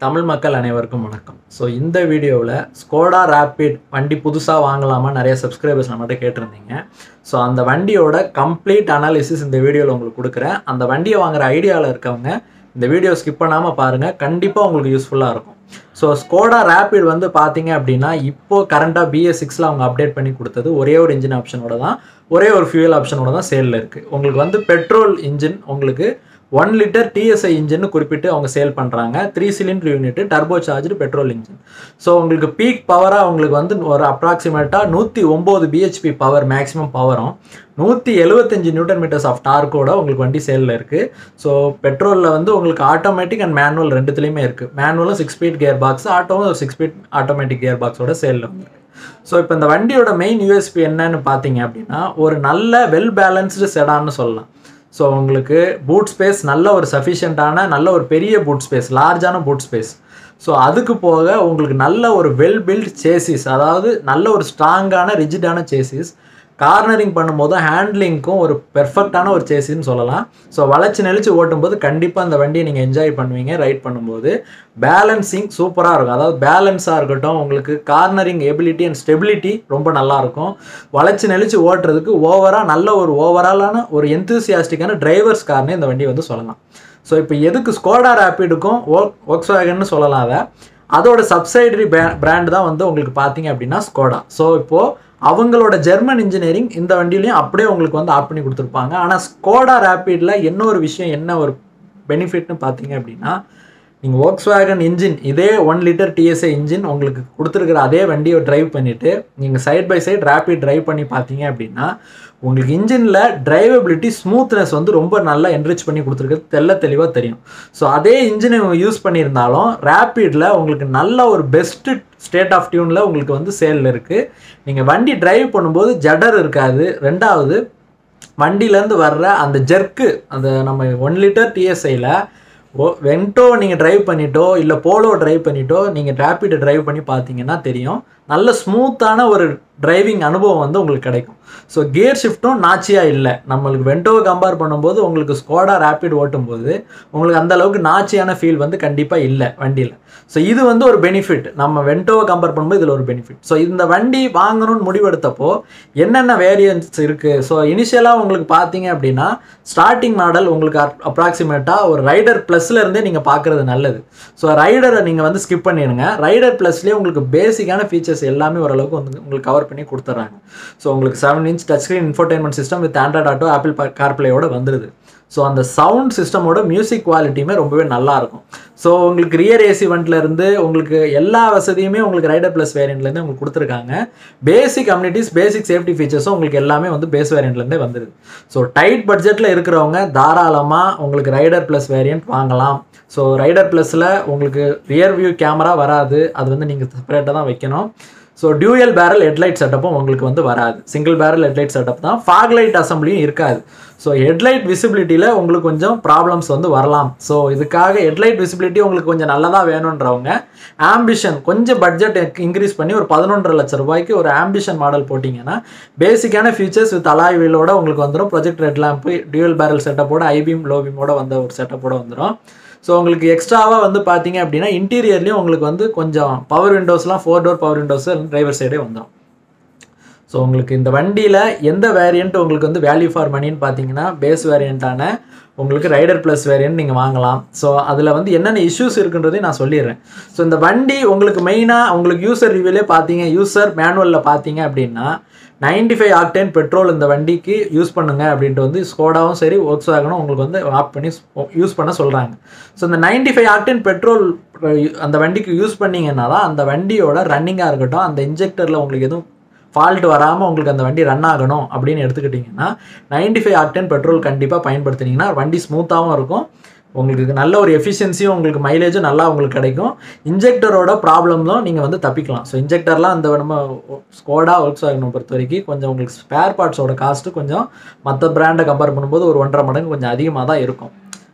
தமிழ் மக்கள் அனைவருக்கும் வணக்கம் ஸோ இந்த வீடியோவில் ஸ்கோடா ரேபிட் வண்டி புதுசாக வாங்கலாமா நிறைய சப்ஸ்கிரைபர்ஸ் நம்மகிட்ட கேட்டிருந்தீங்க ஸோ அந்த வண்டியோட கம்ப்ளீட் அனாலிசிஸ் இந்த வீடியோவில் உங்களுக்கு கொடுக்குறேன் அந்த வண்டியை வாங்குற ஐடியாவில் இருக்கவங்க இந்த வீடியோ ஸ்கிப் பண்ணாமல் பாருங்கள் கண்டிப்பாக உங்களுக்கு யூஸ்ஃபுல்லாக இருக்கும் ஸோ ஸ்கோடா ரேபிட் வந்து பார்த்தீங்க அப்படின்னா இப்போ கரண்ட்டாக பிஎஸ் சிக்ஸில் அவங்க அப்டேட் பண்ணி கொடுத்தது ஒரே ஒரு இன்ஜின் ஆப்ஷனோட தான் ஒரே ஒரு ஃபியூயல் ஆப்ஷனோட தான் சேலில் இருக்குது உங்களுக்கு வந்து பெட்ரோல் இன்ஜின் உங்களுக்கு ஒன் லிட்டர் டிஎஸ்ஐ இன்ஜின் குறிப்பிட்டு அவங்க சேல் பண்ணுறாங்க three cylinder unit turbocharged petrol engine so உங்களுக்கு பீக் பவராக உங்களுக்கு வந்து ஒரு அப்ராக்சிமேட்டாக நூற்றி ஒம்பது பிஹெச்பி பவர் மேக்ஸிமம் பவரும் நூற்றி எழுபத்தஞ்சு நியூட்டன் மீட்டர்ஸ் ஆஃப் டார்க்கோட உங்களுக்கு வண்டி சேலில் இருக்குது ஸோ பெட்ரோலில் வந்து உங்களுக்கு ஆட்டோமேட்டிக் அண்ட் மேனுவல் ரெண்டுத்துலேயுமே இருக்குது மேனுவலும் சிக்ஸ் ஸ்பீட் கியர் பாக்ஸ் ஆட்டோவும் ஒரு சிக்ஸ் ஸ்பீட் ஆட்டோமேட்டிக் கியர் பாக்ஸோட சேலில் வந்துருக்கு ஸோ இப்போ இந்த வண்டியோட மெயின் யூஎஸ்பி என்னன்னு பார்த்தீங்க அப்படின்னா ஒரு நல்ல வெல் பேலன்ஸ்டு செடான்னு சொல்லலாம் ஸோ உங்களுக்கு பூட் ஸ்பேஸ் நல்ல ஒரு சஃபிஷியண்ட்டான நல்ல ஒரு பெரிய பூட் ஸ்பேஸ் லார்ஜான பூட் ஸ்பேஸ் ஸோ அதுக்கு போக உங்களுக்கு நல்ல ஒரு வெல் பில்ட் சேசிஸ் அதாவது நல்ல ஒரு ஸ்ட்ராங்கான ரிஜிடான சேசிஸ் கார்னரிங் பண்ணும்போது ஹேண்ட்லிங்க்கும் ஒரு பெர்ஃபெக்டான ஒரு சேசின்னு சொல்லலாம் ஸோ வளைச்சி நெளிச்சு ஓட்டும்போது கண்டிப்பாக அந்த வண்டியை நீங்கள் என்ஜாய் பண்ணுவீங்க ரைட் பண்ணும்போது பேலன்சிங் சூப்பராக இருக்கும் அதாவது பேலன்ஸாக இருக்கட்டும் உங்களுக்கு கார்னரிங் எபிலிட்டி அண்ட் ஸ்டெபிலிட்டி ரொம்ப நல்லாயிருக்கும் வளைச்சி நெளிச்சு ஓட்டுறதுக்கு ஓவராக நல்ல ஒரு ஓவராலான ஒரு எந்தூசியாஸ்டிக்கான டிரைவர்ஸ் கார்னே இந்த வண்டி வந்து சொல்லலாம் ஸோ இப்போ எதுக்கு ஸ்கோடா ரேப்பிடுக்கும் ஒர்க் ஒர்க்ஸ் வேகன்னு சொல்லலாம் அதை அதோட சப்சைடரி பிராண்ட் தான் வந்து உங்களுக்கு பார்த்தீங்க அப்படின்னா ஸ்கோடா ஸோ இப்போது அவங்களோட ஜெர்மன் இன்ஜினியரிங் இந்த வண்டியிலையும் அப்படியே உங்களுக்கு வந்து ஆட் பண்ணி கொடுத்துருப்பாங்க ஆனால் ஸ்கோடா ரேப்பிடில் என்ன ஒரு விஷயம் என்ன ஒரு பெனிஃபிட்னு பார்த்தீங்க அப்படின்னா நீங்கள் ஒர்க்ஸ் வேகன் இன்ஜின் இதே ஒன் லிட்டர் டிஎஸ்ஏ இன்ஜின் உங்களுக்கு கொடுத்துருக்குற அதே வண்டியை ட்ரைவ் பண்ணிவிட்டு நீங்கள் side by side Rapid drive பண்ணி பார்த்தீங்க அப்படின்னா உங்களுக்கு இன்ஜினில் டிரைவபிலிட்டி ஸ்மூத்னஸ் வந்து ரொம்ப நல்லா என்ரிச் பண்ணி கொடுத்துருக்குறது தெல்ல தெளிவாக தெரியும் ஸோ அதே இன்ஜினை யூஸ் பண்ணியிருந்தாலும் ரேப்பிடில் உங்களுக்கு நல்ல ஒரு பெஸ்ட்டு ஸ்டேட் ஆஃப் டியூனில் உங்களுக்கு வந்து சேலில் இருக்குது நீங்கள் வண்டி டிரைவ் பண்ணும்போது ஜடர் இருக்காது ரெண்டாவது வண்டியிலேருந்து வர்ற அந்த ஜெர்க்கு அந்த நம்ம ஒன் லிட்டர் டிஎஸ்ஐயில் ஓ வென்டோ நீங்கள் ட்ரைவ் பண்ணிட்டோ இல்லை போலோ ட்ரைவ் பண்ணிட்டோ நீங்கள் ரேப்பிடை ட்ரைவ் பண்ணி பார்த்தீங்கன்னா தெரியும் நல்ல ஸ்மூத்தான ஒரு டிரைவிங் அனுபவம் வந்து உங்களுக்கு கிடைக்கும் ஸோ கியர் ஷிஃப்ட்டும் நாச்சியாக இல்லை நம்மளுக்கு வென்டோவை கம்பேர் பண்ணும்போது உங்களுக்கு ஸ்கோடா ரேப்பிட் ஓட்டும்போது உங்களுக்கு அந்த அளவுக்கு நாச்சியான ஃபீல் வந்து கண்டிப்பாக இல்லை வண்டியில் ஸோ இது வந்து ஒரு பெனிஃபிட் நம்ம வென்டோவை கம்பேர் பண்ணும்போது இதில் ஒரு பெனிஃபிட் ஸோ இந்த வண்டி வாங்கணும்னு முடிவெடுத்தப்போ என்னென்ன வேரியன்ஸ் இருக்குது ஸோ இனிஷியலாக உங்களுக்கு பார்த்தீங்க அப்படின்னா ஸ்டார்டிங் மாடல் உங்களுக்கு அப்ராக்சிமேட்டாக ஒரு ரைடர் ப்ளஸ்ல இருந்தே நீங்கள் பார்க்குறது நல்லது ஸோ ரைடரை நீங்கள் வந்து ஸ்கிப் பண்ணிடுங்க ரைடர் ப்ளஸ்லேயே உங்களுக்கு பேசிக்கான ஃபீச்சர்ஸ் எல்லாமே ஓரளவுக்கு வந்து உங்களுக்கு கவர் பண்ணி கொடுத்துட்றாங்க ஸோ உங்களுக்கு seven inch touch screen infotainment system with Android auto Apple கார்பிளேயோட வந்துடுது ஸோ அந்த சவுண்ட் சிஸ்டமோட மியூசிக் குவாலிட்டியுமே ரொம்பவே நல்லா இருக்கும் ஸோ உங்களுக்கு ரியர் ஏசி இருந்து உங்களுக்கு எல்லா வசதியுமே உங்களுக்கு ரைடர் ப்ளஸ் வேரியண்ட்லேருந்து உங்களுக்கு கொடுத்துருக்காங்க பேசிக் கம்யூனிட்டிஸ் பேசிக் சேஃப்டி ஃபீச்சர்ஸும் உங்களுக்கு எல்லாமே வந்து பேஸ் வேரியண்ட்லேருந்தே வந்துடுது ஸோ டைட் பட்ஜெட்டில் இருக்கிறவங்க தாராளமாக உங்களுக்கு ரைடர் ப்ளஸ் வேரியண்ட் வாங்கலாம் ஸோ ரைடர் ப்ளஸில் உங்களுக்கு ரியர் வியூ கேமரா வராது அது வந்து நீங்கள் செப்பரேட்டாக தான் வைக்கணும் ஸோ டியூயல் பேரல் ஹெட்லைட் செட்டப்பும் உங்களுக்கு வந்து வராது சிங்கிள் பேரல் ஹெட்லைட் செட்டப் தான் ஃபாக் லைட் அசம்பிளியும் இருக்காது ஸோ ஹெட்லைட் விசிபிலிட்டியில் உங்களுக்கு கொஞ்சம் ப்ராப்ளம்ஸ் வந்து வரலாம் ஸோ இதுக்காக ஹெட்லைட் விசிபிலிட்டி உங்களுக்கு கொஞ்சம் நல்லதாக வேணுன்றவங்க ஆம்பிஷன் கொஞ்சம் பட்ஜெட் இன்க்ரீஸ் பண்ணி ஒரு பதினொன்றரை லட்ச ரூபாய்க்கு ஒரு ஆம்பிஷன் மாடல் போட்டிங்கன்னா பேசிக்கான ஃபீச்சர்ஸ் வித் அலாய் வீலோட உங்களுக்கு வந்துடும் projector lamp dual barrel செட்டப்போட ஐபீம் லோபீமோட வந்த ஒரு செட்டப்போட வந்துடும் ஸோ உங்களுக்கு எக்ஸ்ட்ராவாக வந்து பார்த்தீங்க அப்படின்னா இன்டீரியர்லேயும் உங்களுக்கு வந்து கொஞ்சம் பவர் விண்டோஸ்லாம் four door power windows driver சைடே வந்துடும் ஸோ உங்களுக்கு இந்த வண்டியில் எந்த வேரியண்ட் உங்களுக்கு வந்து வேல்யூ ஃபார் மணின்னு பார்த்தீங்கன்னா பேஸ் வேரியண்ட்டான உங்களுக்கு ரைடர் ப்ளஸ் வேரியன்ட் நீங்கள் வாங்கலாம் ஸோ அதில் வந்து என்னென்ன இஷ்யூஸ் இருக்குன்றதையும் நான் சொல்லிடுறேன் ஸோ இந்த வண்டி உங்களுக்கு மெயினாக உங்களுக்கு யூசர் ரிவ்யூலே பார்த்தீங்க யூசர் மேனுவலில் பார்த்தீங்க அப்படின்னா நைன்டி ஃபைவ் ஆக்டேன் பெட்ரோல் இந்த வண்டிக்கு யூஸ் பண்ணுங்க அப்படின்ட்டு வந்து ஸ்கோடாவும் சரி ஒர்க்ஸ் ஆகணும் உங்களுக்கு வந்து ஆப் பண்ணி யூஸ் பண்ண சொல்கிறாங்க ஸோ இந்த நைன்டி ஃபைவ் ஆக்டேன் பெட்ரோல் அந்த வண்டிக்கு யூஸ் பண்ணிங்கன்னா தான் அந்த வண்டியோட ரன்னிங்காக இருக்கட்டும் அந்த இன்ஜெக்டரில் உங்களுக்கு எதுவும் ஃபால்ட் வராமல் உங்களுக்கு அந்த வண்டி ரன் ஆகணும் அப்படின்னு எடுத்துக்கிட்டிங்கன்னா நைன்டி ஃபைவ் ஆக்டேன் பெட்ரோல் கண்டிப்பாக பயன்படுத்தினீங்கன்னா வண்டி ஸ்மூத்தாகவும் இருக்கும் உங்களுக்கு நல்ல ஒரு எஃபிஷியன்சியும் உங்களுக்கு மைலேஜும் நல்லா உங்களுக்கு கிடைக்கும் இன்ஜெக்டரோட ப்ராப்ளம்லும் நீங்கள் வந்து தப்பிக்கலாம் ஸோ இன்ஜெக்டர்லாம் அந்த நம்ம ஸ்கோடா ஒர்க்ஸ் ஆகணும் பொறுத்த வரைக்கும் கொஞ்சம் உங்களுக்கு ஸ்பேர் பார்ட்ஸோட காஸ்ட்டு கொஞ்சம் மற்ற பிராண்டை கம்பேர் பண்ணும்போது ஒரு ஒன்றரை மடங்கு கொஞ்சம் அதிகமாக தான் இருக்கும்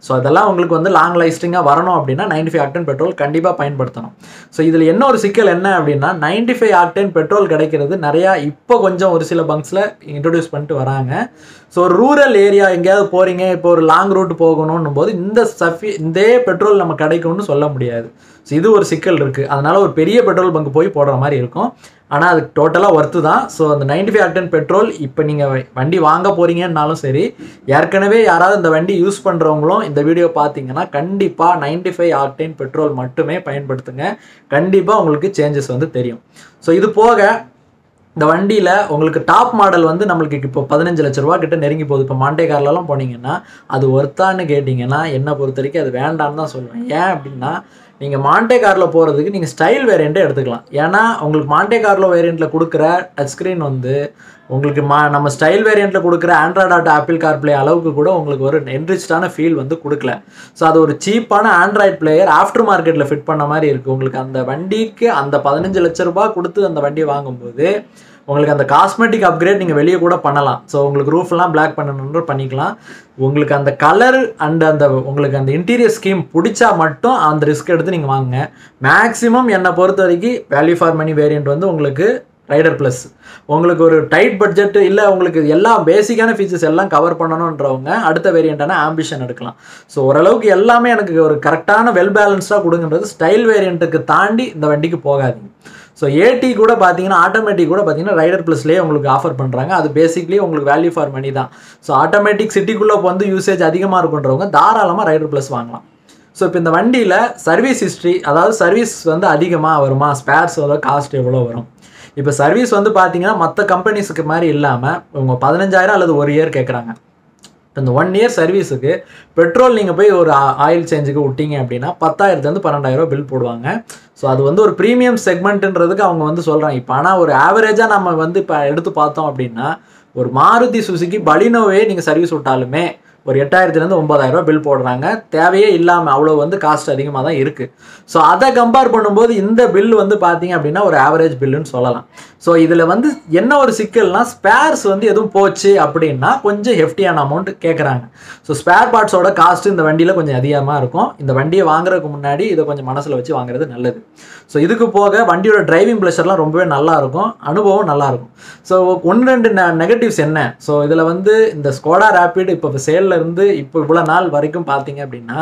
ஸோ அதெல்லாம் உங்களுக்கு வந்து லாங் லைஸ்டிங்காக வரணும் அப்படின்னா நைன்டி ஃபைவ் ஆக்டன் பெட்ரோல் கண்டிப்பாக பயன்படுத்தணும் ஸோ இதில் என்ன ஒரு சிக்கல் என்ன அப்படின்னா நைன்டி ஃபைவ் ஆக்டன் பெட்ரோல் கிடைக்கிறது நிறையா இப்போ கொஞ்சம் ஒரு சில பங்க்ஸில் இன்ட்ரடியூஸ் பண்ணிட்டு வராங்க ஸோ ரூரல் ஏரியா எங்கேயாவது போகிறீங்க இப்போ ஒரு லாங் ரூட் போகணும் போது இந்த சஃபி இதே பெட்ரோல் நம்ம கிடைக்கும்னு சொல்ல முடியாது ஸோ இது ஒரு சிக்கல் இருக்குது அதனால் ஒரு பெரிய பெட்ரோல் பங்க் போய் போடுற மாதிரி இருக்கும் ஆனால் அது டோட்டலாக ஒர்த்து தான் ஸோ அந்த நைன்டி ஃபைவ் ஆக்டன் பெட்ரோல் இப்போ நீங்கள் வண்டி வாங்க போகிறீங்கன்னாலும் சரி ஏற்கனவே யாராவது இந்த வண்டி யூஸ் பண்ணுறவங்களும் இந்த வீடியோ பார்த்தீங்கன்னா கண்டிப்பாக நைன்டி ஃபைவ் ஆக்டேன் பெட்ரோல் மட்டுமே பயன்படுத்துங்க கண்டிப்பாக உங்களுக்கு சேஞ்சஸ் வந்து தெரியும் ஸோ இது போக இந்த வண்டியில் உங்களுக்கு டாப் மாடல் வந்து நம்மளுக்கு இப்போ பதினஞ்சு லட்ச ரூபா கிட்ட நெருங்கி போகுது இப்போ மாண்டே கார்லலாம் போனீங்கன்னா அது ஒர்த்தான்னு கேட்டிங்கன்னா என்னை பொறுத்த வரைக்கும் அது வேண்டான்னு தான் சொல்லுவேன் ஏன் அப்படின்னா நீங்கள் மாண்டே காரில் போகிறதுக்கு நீங்கள் ஸ்டைல் வேரியண்ட்டே எடுத்துக்கலாம் ஏன்னா உங்களுக்கு மாண்டே கார்லோ வேரியண்ட்டில் கொடுக்குற டச் ஸ்க்ரீன் வந்து உங்களுக்கு மா நம்ம ஸ்டைல் வேரியண்ட்டில் கொடுக்குற Android auto Apple CarPlay அளவுக்கு கூட உங்களுக்கு ஒரு என்ரிச்டான ஃபீல் வந்து கொடுக்கல ஸோ அது ஒரு சீப்பான ஆண்ட்ராய்ட் பிளேயர் ஆஃப்டர் மார்க்கெட்டில் ஃபிட் பண்ண மாதிரி இருக்குது உங்களுக்கு அந்த வண்டிக்கு அந்த பதினஞ்சு லட்ச ரூபாய் கொடுத்து அந்த வண்டி வாங்கும்போது உங்களுக்கு அந்த காஸ்மெட்டிக் அப்கிரேட் நீங்கள் வெளியே கூட பண்ணலாம் ஸோ உங்களுக்கு ரூஃப்லாம் பிளாக் பண்ணணுன்ற பண்ணிக்கலாம் உங்களுக்கு அந்த கலர் அண்ட் அந்த உங்களுக்கு அந்த இன்டீரியர் ஸ்கீம் பிடிச்சா மட்டும் அந்த ரிஸ்க் எடுத்து நீங்கள் வாங்குங்க மேக்ஸிமம் என்னை பொறுத்த வரைக்கும் வேல்யூ ஃபார் மணி வேரியண்ட் வந்து உங்களுக்கு ரைடர் ப்ளஸ் உங்களுக்கு ஒரு டைட் பட்ஜெட் இல்லை உங்களுக்கு எல்லா பேசிக்கான ஃபீச்சர்ஸ் எல்லாம் கவர் பண்ணணுன்றவங்க அடுத்த வேரியண்ட்டான ஆம்பிஷன் எடுக்கலாம் ஸோ ஓரளவுக்கு எல்லாமே எனக்கு ஒரு கரெக்டான வெல் பேலன்ஸ்டாக கொடுங்கன்றது ஸ்டைல் வேரியண்ட்டுக்கு தாண்டி இந்த வண்டிக்கு போகாதீங்க ஸோ ஏடி கூட பார்த்தீங்கன்னா ஆட்டோமேட்டிக் கூட பார்த்தீங்கன்னா ரைடர் ப்ளஸ்லேயே உங்களுக்கு ஆஃபர் பண்ணுறாங்க அது பேசிக்லி உங்களுக்கு வேல்யூ ஃபார் மணி தான் ஸோ ஆட்டோமேட்டிக் சிட்டிக்குள்ளே வந்து யூசேஜ் அதிகமாக இருக்குன்றவங்க தாராளமாக ரைடர் ப்ளஸ் வாங்கலாம் ஸோ இப்போ இந்த வண்டியில் சர்வீஸ் ஹிஸ்ட்ரி அதாவது சர்வீஸ் வந்து அதிகமாக வருமா ஸ்பேர்ஸ் காஸ்ட் எவ்வளோ வரும் இப்போ சர்வீஸ் வந்து பார்த்தீங்கன்னா மற்ற கம்பெனிஸுக்கு மாதிரி இல்லாமல் உங்க பதினஞ்சாயிரம் அல்லது ஒரு இயர் கேட்குறாங்க இந்த ஒன் இயர் சர்வீஸுக்கு பெட்ரோல் நீங்கள் போய் ஒரு ஆயில் சேஞ்சுக்கு விட்டீங்க அப்படின்னா பத்தாயிரத்துலேருந்து பன்னெண்டாயிரம் பில் போடுவாங்க ஸோ அது வந்து ஒரு ப்ரீமியம் செக்மெண்ட்டுன்றதுக்கு அவங்க வந்து சொல்கிறாங்க இப்போ ஆனால் ஒரு ஆவரேஜாக நம்ம வந்து இப்போ எடுத்து பார்த்தோம் அப்படின்னா ஒரு மாருதி சுசுகி பலினோவே நீங்கள் சர்வீஸ் விட்டாலுமே ஒரு எட்டாயிரத்துலேருந்து ஒம்பதாயிரம் ரூபாய் பில் போடுறாங்க தேவையே இல்லாமல் அவ்வளோ வந்து காஸ்ட் அதிகமாக தான் இருக்குது ஸோ அதை கம்பேர் பண்ணும்போது இந்த பில் வந்து பார்த்தீங்க அப்படின்னா ஒரு ஆவரேஜ் பில்லுன்னு சொல்லலாம் ஸோ இதில் வந்து என்ன ஒரு சிக்கல்னா ஸ்பேர்ஸ் வந்து எதுவும் போச்சு அப்படின்னா கொஞ்சம் ஹெஃப்டியான அமௌண்ட் கேட்குறாங்க ஸோ ஸ்பேர் பார்ட்ஸோட காஸ்ட் இந்த வண்டியில் கொஞ்சம் அதிகமாக இருக்கும் இந்த வண்டியை வாங்குறதுக்கு முன்னாடி இதை கொஞ்சம் மனசில் வச்சு வாங்குறது நல்லது ஸோ இதுக்கு போக வண்டியோட டிரைவிங் ப்ளஷர்லாம் ரொம்பவே நல்லா இருக்கும் அனுபவம் நல்லா இருக்கும் ஸோ ஒன்று ரெண்டு நெகட்டிவ்ஸ் என்ன ஸோ இதில் வந்து இந்த ஸ்கோடா ரேபிட் இப்போ சேலில் இருந்து இப்போ இவ்வளோ நாள் வரைக்கும் பார்த்தீங்க அப்படின்னா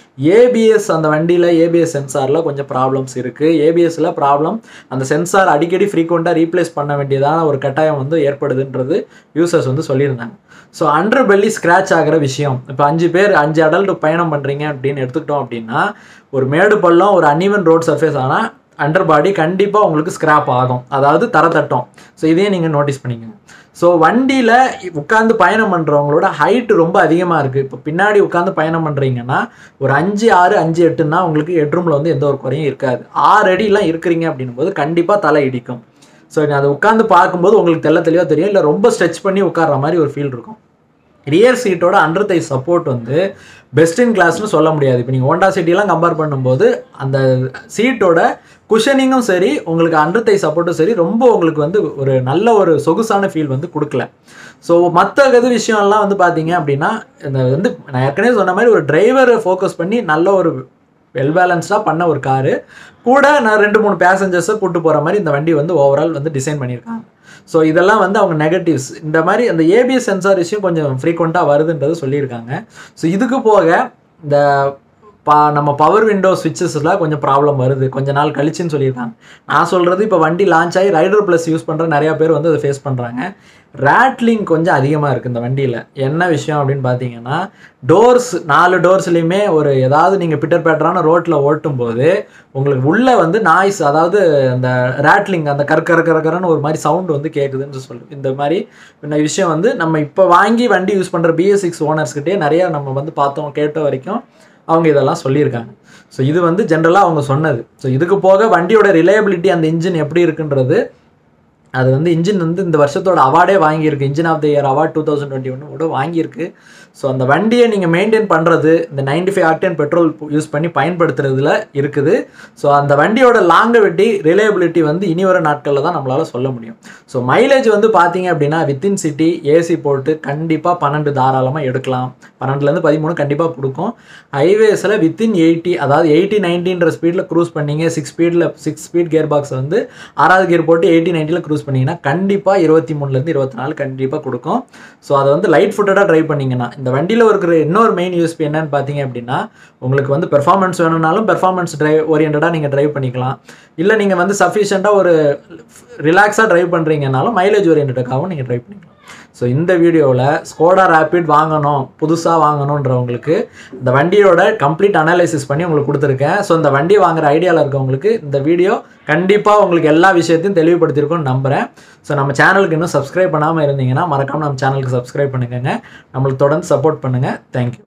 ஏபிஎஸ் அந்த வண்டியில் ஏபிஎஸ் சென்சாரில் கொஞ்சம் ப்ராப்ளம்ஸ் இருக்குது ஏபிஎஸ்ல ப்ராப்ளம் அந்த சென்சார் அடிக்கடி ஃப்ரீக்வெண்ட்டாக ரீப்ளேஸ் பண்ண வேண்டியதான ஒரு கட்டாயம் வந்து ஏற்படுதுன்றது யூசர்ஸ் வந்து சொல்லியிருந்தாங்க ஸோ அண்டர் பெல்லி ஸ்க்ராச் ஆகிற விஷயம் இப்போ அஞ்சு பேர் அஞ்சு அடல்ட் பயணம் பண்ணுறீங்க அப்படின்னு எடுத்துக்கிட்டோம் அப்படின்னா ஒரு மேடு பள்ளம் ஒரு அன்இவன் ரோட் சர்ஃபேஸ் ஆனால் அண்டர் பாடி கண்டிப்பாக உங்களுக்கு ஸ்கிராப் ஆகும் அதாவது தர தட்டும் ஸோ இதையும் நீங்கள் நோட்டீஸ் பண்ணிக்கோங்க ஸோ வண்டியில் உட்காந்து பயணம் பண்ணுறவங்களோட ஹைட்டு ரொம்ப அதிகமாக இருக்குது இப்போ பின்னாடி உட்காந்து பயணம் பண்ணுறீங்கன்னா ஒரு அஞ்சு ஆறு அஞ்சு எட்டுன்னா உங்களுக்கு ஹெட்ரூமில் வந்து எந்த ஒரு குறையும் இருக்காது ஆறு அடிலாம் இருக்கிறீங்க அப்படின்னும் போது கண்டிப்பாக தலை இடிக்கும் ஸோ அதை உட்காந்து பார்க்கும்போது உங்களுக்கு தெல்ல தெளிவாக தெரியும் இல்லை ரொம்ப ஸ்ட்ரெச் பண்ணி உட்கார்ற மாதிரி ஒரு ஃபீல் இருக்கும் ரியர் சீட்டோட அண்டர் தை சப்போர்ட் வந்து பெஸ்ட் இன் கிளாஸ்னு சொல்ல முடியாது இப்போ நீங்கள் ஹோண்டா சிட்டிலாம் கம்பேர் பண்ணும்போது அந்த சீட்டோட குஷனிங்கும் சரி உங்களுக்கு அண்டர் தை சப்போர்ட்டும் சரி ரொம்ப உங்களுக்கு வந்து ஒரு நல்ல ஒரு சொகுசான ஃபீல் வந்து கொடுக்கல ஸோ மற்ற இது விஷயம்லாம் வந்து பார்த்தீங்க அப்படின்னா இந்த வந்து நான் ஏற்கனவே சொன்ன மாதிரி ஒரு டிரைவரை ஃபோக்கஸ் பண்ணி நல்ல ஒரு வெல் பேலன்ஸ்டாக பண்ண ஒரு காரு கூட நான் ரெண்டு மூணு பேசஞ்சர்ஸை கூட்டு போகிற மாதிரி இந்த வண்டி வந்து ஓவரால் வந்து டிசைன் பண்ணியிருக்காங்க ஸோ இதெல்லாம் வந்து அவங்க நெகட்டிவ்ஸ் இந்த மாதிரி அந்த ஏபிஎஸ் சென்சார் விஷயம் கொஞ்சம் ஃப்ரீக்வெண்ட்டாக வருதுன்றது சொல்லியிருக்காங்க ஸோ இதுக்கு போக இந்த பா நம்ம பவர் விண்டோ ஸ்விட்சஸில் கொஞ்சம் ப்ராப்ளம் வருது கொஞ்ச நாள் கழிச்சுன்னு சொல்லியிருக்காங்க நான் சொல்கிறது இப்போ வண்டி லான்ச் ஆகி ரைடர் ப்ளஸ் யூஸ் பண்ணுற நிறையா பேர் வந்து அதை ஃபேஸ் பண்ணுறாங்க ரேட்லிங் கொஞ்சம் அதிகமாக இருக்குது இந்த வண்டியில் என்ன விஷயம் அப்படின்னு பார்த்தீங்கன்னா டோர்ஸ் நாலு டோர்ஸ்லையுமே ஒரு ஏதாவது நீங்கள் பிட்டர் பேட்டரான ரோட்டில் ஓட்டும் போது உங்களுக்கு உள்ளே வந்து நாய்ஸ் அதாவது அந்த ரேட்லிங் அந்த கற்கர கரக்கரன்னு ஒரு மாதிரி சவுண்ட் வந்து கேட்குதுன்னு சொல்லு இந்த மாதிரி இந்த விஷயம் வந்து நம்ம இப்போ வாங்கி வண்டி யூஸ் பண்ணுற பிஎஸ் சிக்ஸ் ஓனர்ஸ்கிட்டே நிறையா நம்ம வந்து பார்த்தோம் கேட்ட வரைக்கும் அவங்க இதெல்லாம் சொல்லியிருக்காங்க ஸோ இது வந்து ஜென்ரலாக அவங்க சொன்னது ஸோ இதுக்கு போக வண்டியோட ரிலையபிலிட்டி அந்த இன்ஜின் எப்படி இருக்குன்றது அது வந்து இன்ஜின் வந்து இந்த வருஷத்தோட அவார்டே வாங்கியிருக்கு engine of the year award two thousand twenty ஒன்று கூட வாங்கியிருக்கு ஸோ அந்த வண்டியை நீங்கள் மெயின்டைன் பண்ணுறது இந்த ninety five octane petrol use பண்ணி பயன்படுத்துறதுல இருக்குது ஸோ அந்த வண்டியோட லாங்கவிட்டி ரிலையபிலிட்டி வந்து இனி வர நாட்களில் தான் நம்மளால் சொல்ல முடியும் ஸோ மைலேஜ் வந்து பார்த்தீங்க அப்படின்னா வித்தின் சிட்டி ஏசி போட்டு கண்டிப்பாக பன்னெண்டு தாராளமாக எடுக்கலாம் பன்னெண்டுலேருந்து பதிமூணு கண்டிப்பாக கொடுக்கும் ஹைவேஸில் வித்தின் எயிட்டி அதாவது எயிட்டி நைன்டின்ற ஸ்பீடில் க்ரூஸ் பண்ணீங்க சிக்ஸ் ஸ்பீடில் சிக்ஸ் ஸ்பீட் கியர் பாக்ஸ் வந்து ஆறாவது கியர் போட்டு எயிட்டி நைன்ட்டியில் க்ரூஸ் பண்ணீங்கன்னா கண்டிப்பாக இருபத்தி மூணுலேருந்து இருபத்தி நாலு கண்டிப்பாக கொடுக்கும் ஸோ அதை வந்து லைட் ஃபுட்டடாக ட்ரைவ் பண்ணீங்கன்னா இந்த வண்டியில் இருக்கிற இன்னொரு மெயின் யூஸ்பி என்னன்னு பார்த்தீங்க அப்படின்னா உங்களுக்கு வந்து பெர்ஃபார்மன்ஸ் வேணும்னாலும் பெர்ஃபார்மன்ஸ் டிரைவ் ஓரியன்டாக நீங்கள் டிரைவ் பண்ணிக்கலாம் இல்லை நீங்கள் வந்து சஃபிஷியண்ட்டாக ஒரு ரிலாக்ஸாக டிரைவ் பண்ணுறீங்கனாலும் மைலேஜ் ஓரியன்டாகவும் நீங்கள் டிரைவ் பண்ணிக்கலாம் ஸோ இந்த வீடியோவில் ஸ்கோடா ரேபிட் வாங்கணும் புதுசாக வாங்கணுன்றவங்களுக்கு இந்த வண்டியோட கம்ப்ளீட் அனாலிசிஸ் பண்ணி உங்களுக்கு கொடுத்துருக்கேன் ஸோ இந்த வண்டியை வாங்குற ஐடியாவில் இருக்கவங்களுக்கு இந்த வீடியோ கண்டிப்பாக உங்களுக்கு எல்லா விஷயத்தையும் தெளிவுபடுத்தியிருக்கும்னு நம்புகிறேன் ஸோ நம்ம சேனலுக்கு இன்னும் சப்ஸ்கிரைப் பண்ணாமல் இருந்தீங்கன்னா மறக்காமல் நம்ம சேனலுக்கு சப்ஸ்கிரைப் பண்ணுங்க நம்மளுக்கு தொடர்ந்து சப்போர்ட் பண்ணுங்கள் தேங்க்யூ